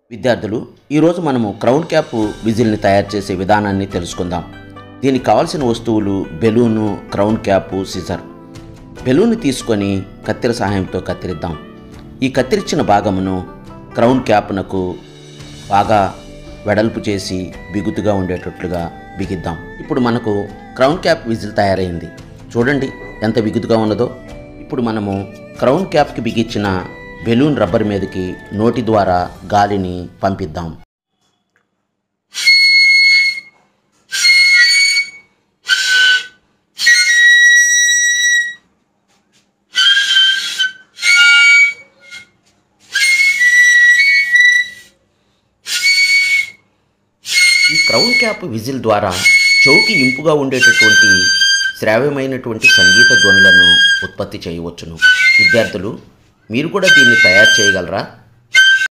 విద్యార్థులు ఈరోజు మనము క్రౌన్ క్యాప్ విజిల్ని తయారు చేసే విధానాన్ని తెలుసుకుందాం దీనికి కావాల్సిన వస్తువులు balloon crown cap scissor balloon తీసుకొని కత్తెర సహాయంతో కత్తిరిద్దాం ఈ కత్తిరించిన భాగమును క్రౌన్ క్యాప్నకు బాగా వెడల్పు చేసి బిగుతుగా ఉండేటట్లుగా బిగిద్దాం ఇప్పుడు మనకు క్రౌన్ క్యాప్ విజిల్ తయారైంది చూడండి ఎంత బిగుతుగా ఉన్నదో ఇప్పుడు మనము క్రౌన్ క్యాప్కి బిగించిన బెలూన్ రబ్బర్ మీదకి నోటి ద్వారా గాలిని పంపిద్దాం ఈ క్రౌన్ క్యాప్ విజిల్ ద్వారా చౌకి ఇంపుగా ఉండేటటువంటి శ్రావ్యమైనటువంటి సంగీత ధ్వనులను ఉత్పత్తి చేయవచ్చును విద్యార్థులు మీరు కూడా దీన్ని తయారు చేయగలరా